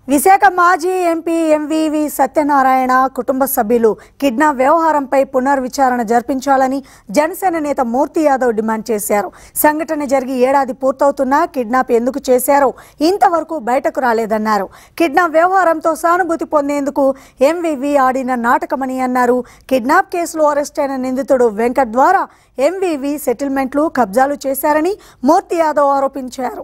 విశాఖ మాజీ MP MVV Satyanarayana కుటుంబ సభ్యులు కిడ్నాప్ వ్యవహారంపై పునర్విచారణ జరిపించాలని జనసేన నేత మూర్తి యాదవ్ డిమాండ్ చేశారు సంఘటన జరిగి ఏడాది పూర్తవుతున్నా కిడ్నాప్ ఎందుకు చేశారో ఇంతవరకు బయటకు రాలేదన్నారు కిడ్నాప్ వ్యవహారంతో సానుభూతి పొందేందుకు ఎంవివి ఆడిన నాటకమని అన్నారు కిడ్నాప్ కేసులో అరెస్ట్ అయిన నిందితుడు వెంకట్ ద్వారా ఎంవివి సెటిల్మెంట్లు కబ్జాలు చేశారని మూర్తి యాదవ్ ఆరోపించారు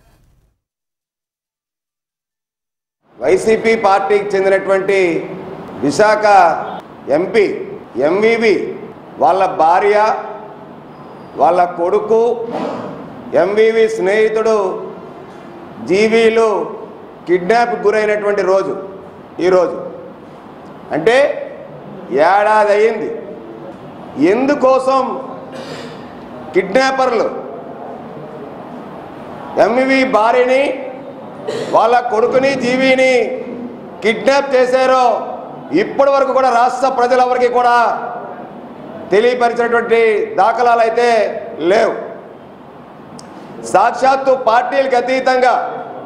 వైసీపీ పార్టీకి చెందినటువంటి విశాఖ ఎంపీ ఎంవివి వాళ్ళ భార్య వాళ్ళ కొడుకు ఎంవివి స్నేహితుడు జీవీలు కిడ్నాప్ గురైనటువంటి రోజు ఈరోజు అంటే ఏడాది అయింది ఎందుకోసం కిడ్నాపర్లు ఎంవివి భార్యని వాళ్ళ కొడుకుని జీవిని కిడ్నాప్ చేశారో ఇప్పటి వరకు కూడా రాష్ట్ర ప్రజలెవరికి కూడా తెలియపరిచినటువంటి దాఖలాలు అయితే లేవు సాక్షాత్తు పార్టీలకు అతీతంగా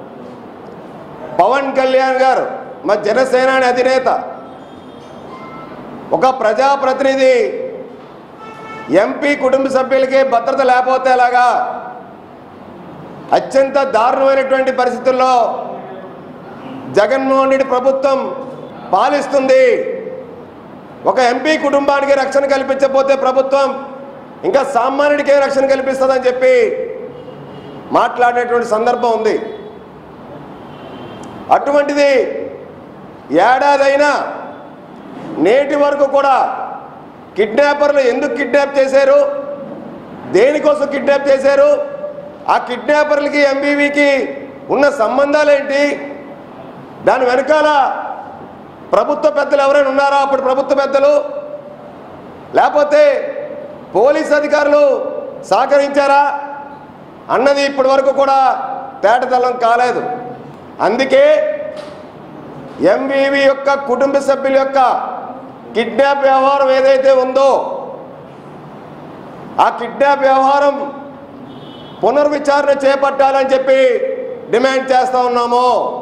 పవన్ కళ్యాణ్ గారు మా జనసేనాని అధినేత ఒక ప్రజాప్రతినిధి ఎంపీ కుటుంబ సభ్యులకి భద్రత లేకపోతే ఎలాగా అత్యంత దారుణమైనటువంటి పరిస్థితుల్లో జగన్మోహన్ రెడ్డి ప్రభుత్వం పాలిస్తుంది ఒక ఎంపీ కుటుంబానికి రక్షణ కల్పించకపోతే ప్రభుత్వం ఇంకా సామాన్యుడికే రక్షణ కల్పిస్తుందని చెప్పి మాట్లాడినటువంటి సందర్భం ఉంది అటువంటిది ఏడాదైనా నేటి వరకు కూడా కిడ్నాపర్లు ఎందుకు కిడ్నాప్ చేశారు దేనికోసం కిడ్నాప్ చేశారు ఆ కిడ్నాపర్లకి ఎంబీవీకి ఉన్న సంబంధాలు ఏంటి దాని వెనకాల ప్రభుత్వ పెద్దలు ఎవరైనా ఉన్నారా అప్పుడు ప్రభుత్వ పెద్దలు లేకపోతే పోలీస్ అధికారులు సహకరించారా అన్నది ఇప్పటి వరకు కూడా తేటతలం కాలేదు అందుకే ఎంవీవీ యొక్క కుటుంబ సభ్యుల యొక్క కిడ్నాప్ వ్యవహారం ఏదైతే ఉందో ఆ కిడ్నాప్ వ్యవహారం పునర్విచారణ చేపట్టాలని చెప్పి డిమాండ్ చేస్తా ఉన్నాము